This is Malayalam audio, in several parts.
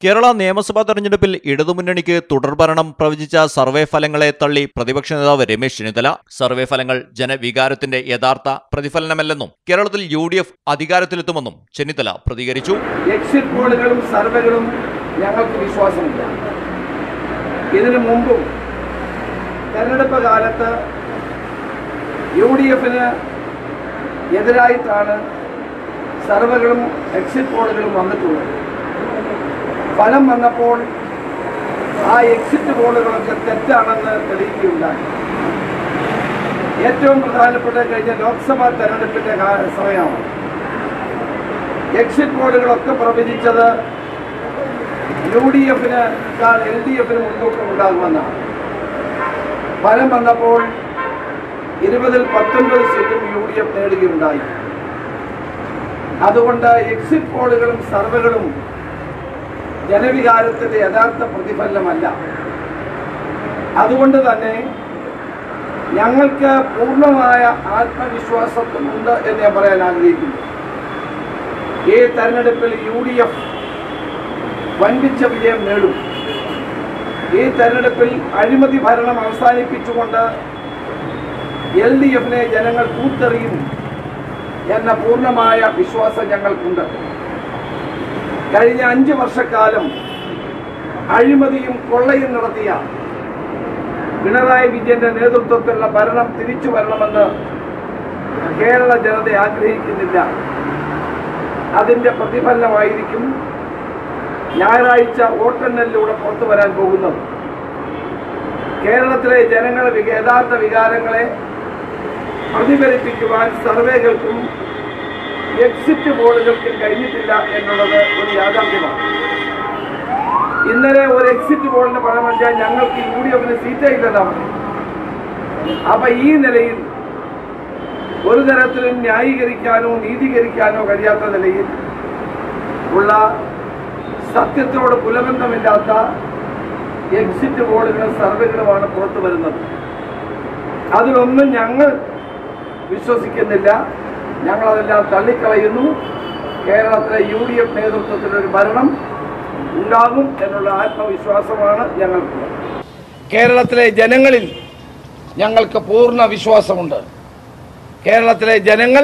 കേരള നിയമസഭാ തെരഞ്ഞെടുപ്പിൽ ഇടതുമുന്നണിക്ക് തുടർഭരണം പ്രവചിച്ച സർവേ ഫലങ്ങളെ തള്ളി പ്രതിപക്ഷ നേതാവ് രമേശ് ചെന്നിത്തല സർവേ ഫലങ്ങൾ ജനവികാരത്തിന്റെ യഥാർത്ഥ പ്രതിഫലനമല്ലെന്നും കേരളത്തിൽ യു ഡി എഫ് അധികാരത്തിലെത്തുമെന്നും ചെന്നിത്തല പ്രതികരിച്ചു എക്സിറ്റ് പോളുകളും സർവേകളും ഞങ്ങൾക്ക് വിശ്വാസമില്ല ഇതിനു മുമ്പും തെരഞ്ഞെടുപ്പ് കാലത്ത് യു ഡി എഫിന് എതിരായിട്ടാണ് സർവേകളും എക്സിറ്റ് പോളുകളും വന്നിട്ടുള്ളത് ഫലം വന്നപ്പോൾ ആ എക്സിറ്റ് പോളുകളൊക്കെ തെറ്റാണെന്ന് തെളിയിക്കുകയുണ്ടായി ഏറ്റവും പ്രധാനപ്പെട്ട കഴിഞ്ഞ ലോക്സഭാ തെരഞ്ഞെടുപ്പിന്റെ കാ- സമയമാണ് എക്സിറ്റ് പോളുകളൊക്കെ പ്രവചിച്ചത് യു ഡി എഫിന് എൽ ഡി എഫിന് മുൻതൂക്കം ഉണ്ടാകുമെന്നാണ് ഫലം വന്നപ്പോൾ ഇരുപതിൽ പത്തൊൻപത് സീറ്റും യു ഡി എഫ് നേടുകയുണ്ടായി അതുകൊണ്ട് എക്സിറ്റ് പോളുകളും സർവേകളും ജനവികാരത്തിന്റെ യഥാർത്ഥ പ്രതിഫലനമല്ല അതുകൊണ്ട് തന്നെ ഞങ്ങൾക്ക് പൂർണ്ണമായ ആത്മവിശ്വാസമുണ്ട് എന്ന് ഞാൻ പറയാൻ ആഗ്രഹിക്കുന്നു ഈ തെരഞ്ഞെടുപ്പിൽ യു ഡി എഫ് വൻപിച്ച വിജയം നേടും ഈ തെരഞ്ഞെടുപ്പിൽ അഴിമതി ഭരണം അവസാനിപ്പിച്ചുകൊണ്ട് എൽ ഡി എഫിനെ ജനങ്ങൾ കൂത്തെറിയും എന്ന പൂർണ്ണമായ വിശ്വാസം ഞങ്ങൾക്കുണ്ട് കഴിഞ്ഞ അഞ്ച് വർഷക്കാലം അഴിമതിയും കൊള്ളയും നടത്തിയ പിണറായി വിജയന്റെ നേതൃത്വത്തിലുള്ള ഭരണം തിരിച്ചു വരണമെന്ന് കേരള ജനത ആഗ്രഹിക്കുന്നില്ല അതിന്റെ പ്രതിഫലനമായിരിക്കും ഞായറാഴ്ച വോട്ടെണ്ണലിലൂടെ പുറത്തു വരാൻ പോകുന്നത് കേരളത്തിലെ ജനങ്ങളുടെ വിക- യഥാർത്ഥ വികാരങ്ങളെ പ്രതിഫലിപ്പിക്കുവാൻ സർവേകൾക്കും എക്സിറ്റ് പോളുകൾക്കും കഴിഞ്ഞിട്ടില്ല എന്നുള്ളത് ഒരു യാഥാർത്ഥ്യമാണ് ഇന്നലെ ഒരു എക്സിറ്റ് പോളിന്റെ ഫലം വെച്ചാൽ ഞങ്ങൾക്ക് യു ഡി എഫിന് സീറ്റേ ഇല്ലെന്നാണ് അപ്പൊ ഈ നിലയിൽ ഒരു തരത്തിലും ന്യായീകരിക്കാനോ നീതീകരിക്കാനോ കഴിയാത്ത നിലയിൽ ഉള്ള സത്യത്തോട് കുലബന്ധമില്ലാത്ത എക്സിറ്റ് പോളുകളും സർവേകളുമാണ് പുറത്തു വരുന്നത് അതിലൊന്നും ഞങ്ങൾ വിശ്വസിക്കുന്നില്ല ഞങ്ങളതെല്ലാം തള്ളിക്കളയുന്നു കേരളത്തിലെ യു ഡി എഫ് നേതൃത്വത്തിലൊരു ഭരണം ഉണ്ടാകും എന്നുള്ള ആത്മവിശ്വാസമാണ് ഞങ്ങൾക്ക് കേരളത്തിലെ ജനങ്ങളിൽ ഞങ്ങൾക്ക് പൂർണ്ണ വിശ്വാസമുണ്ട് കേരളത്തിലെ ജനങ്ങൾ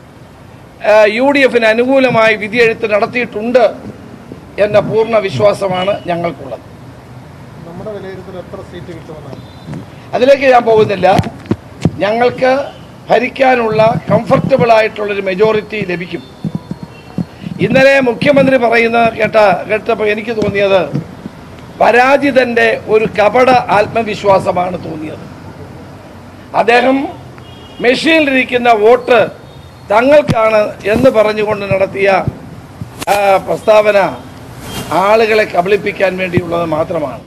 യു ഡി എഫിന് അനുകൂലമായി വിധിയെഴുത്ത് നടത്തിയിട്ടുണ്ട് എന്ന പൂർണ്ണ വിശ്വാസമാണ് ഞങ്ങൾക്കുള്ളത് നമ്മുടെ വിലയിരുത്തൽ എത്ര സീറ്റ് കിട്ടുമെന്നാണ് അതിലേക്ക് ഞാൻ പോകുന്നില്ല ഞങ്ങൾക്ക് ഭരിക്കാനുള്ള കംഫർട്ടബിൾ ആയിട്ടുള്ളൊരു മെജോറിറ്റി ലഭിക്കും ഇന്നലെ മുഖ്യമന്ത്രി പറയുന്നത് കേട്ട കേട്ടപ്പോൾ എനിക്ക് തോന്നിയത് പരാജിതന്റെ ഒരു കപട ആത്മവിശ്വാസമാണ് തോന്നിയത് അദ്ദേഹം മെഷീനിലിരിക്കുന്ന വോട്ട് തങ്ങൾക്കാണ് എന്ന് പറഞ്ഞുകൊണ്ട് നടത്തിയ ആ, പ്രസ്താവന ആളുകളെ കബളിപ്പിക്കാൻ വേണ്ടിയുള്ളത് മാത്രമാണ്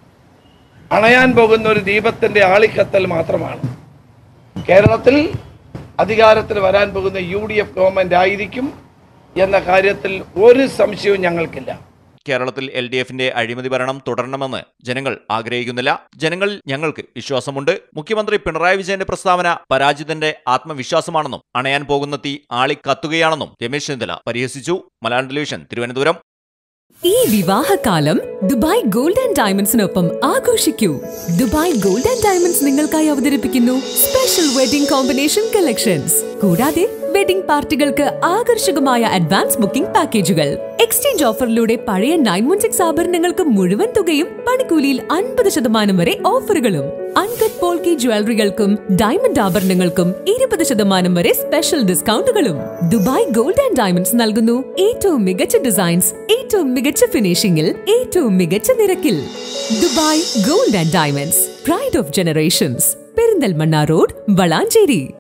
അണയാൻ പോകുന്ന ഒരു ദീപത്തിന്റെ ആളിക്കത്തൽ മാത്രമാണ് കേരളത്തിൽ അധികാരത്തിൽ വരാൻ പോകുന്ന യു ഡി എഫ് ഗവൺമെന്റ് ആയിരിക്കും എന്ന കാര്യത്തിൽ ഒരു സംശയവും ഞങ്ങൾക്കില്ല കേരളത്തിൽ എൽ ഡി എഫിന്റെ അഴിമതി ഭരണം തുടരണമെന്ന് ജനങ്ങൾ ആഗ്രഹിക്കുന്നില്ല ജനങ്ങളിൽ ഞങ്ങൾക്ക് വിശ്വാസമുണ്ട് മുഖ്യമന്ത്രി പിണറായി വിജയന്റെ പ്രസ്താവന പരാജിതന്റെ ആത്മവിശ്വാസമാണെന്നും അണയാൻ പോകുന്ന തീ ആളി കത്തുകയാണെന്നും രമേശ് ചെന്നിത്തല പരിഹസിച്ചു മലയാളം ടെലിവിഷൻ തിരുവനന്തപുരം ഈ വിവാഹകാലം ദുബായ് ഗോൾഡ് ആൻഡ് ഡയമണ്ട്സിനൊപ്പം ആഘോഷിക്കൂ ദുബായ് ഗോൾഡ് ആൻഡ് ഡയമണ്ട്സ് നിങ്ങൾക്കായി അവതരിപ്പിക്കുന്നു സ്പെഷ്യൽ വെഡിംഗ് കോമ്പിനേഷൻ കളക്ഷൻസ് കൂടാതെ വെഡിംഗ് പാർട്ടികൾക്ക് ആകർഷകമായ അഡ്വാൻസ് ബുക്കിംഗ് പാക്കേജുകൾ എക്സ്ചേഞ്ച് ഓഫറിലൂടെ പഴയ നയൻ വൺ സിക്സ് ആഭരണങ്ങൾക്ക് മുഴുവൻ തുകയും പണിക്കൂലിയിൽ അൻപത് ശതമാനം വരെ ഓഫറുകളും അൺകട്ട് പോൾക്കി ജ്വല്ലറികൾക്കും ഡയമണ്ട് ആഭരണങ്ങൾക്കും ഇരുപത് ശതമാനം വരെ സ്പെഷ്യൽ ഡിസ്കൗണ്ടുകളും ദുബായ് ഗോൾഡ് ആൻഡ് ഡയമണ്ട്സ് നൽകുന്നു ഏറ്റവും മികച്ച ഡിസൈൻസ് ഏറ്റവും മികച്ച ഫിനിഷിംഗിൽ ഏറ്റവും മികച്ച നിരക്കിൽ Dubai gold and diamonds pride of generations Perinthalmanna road Valanchery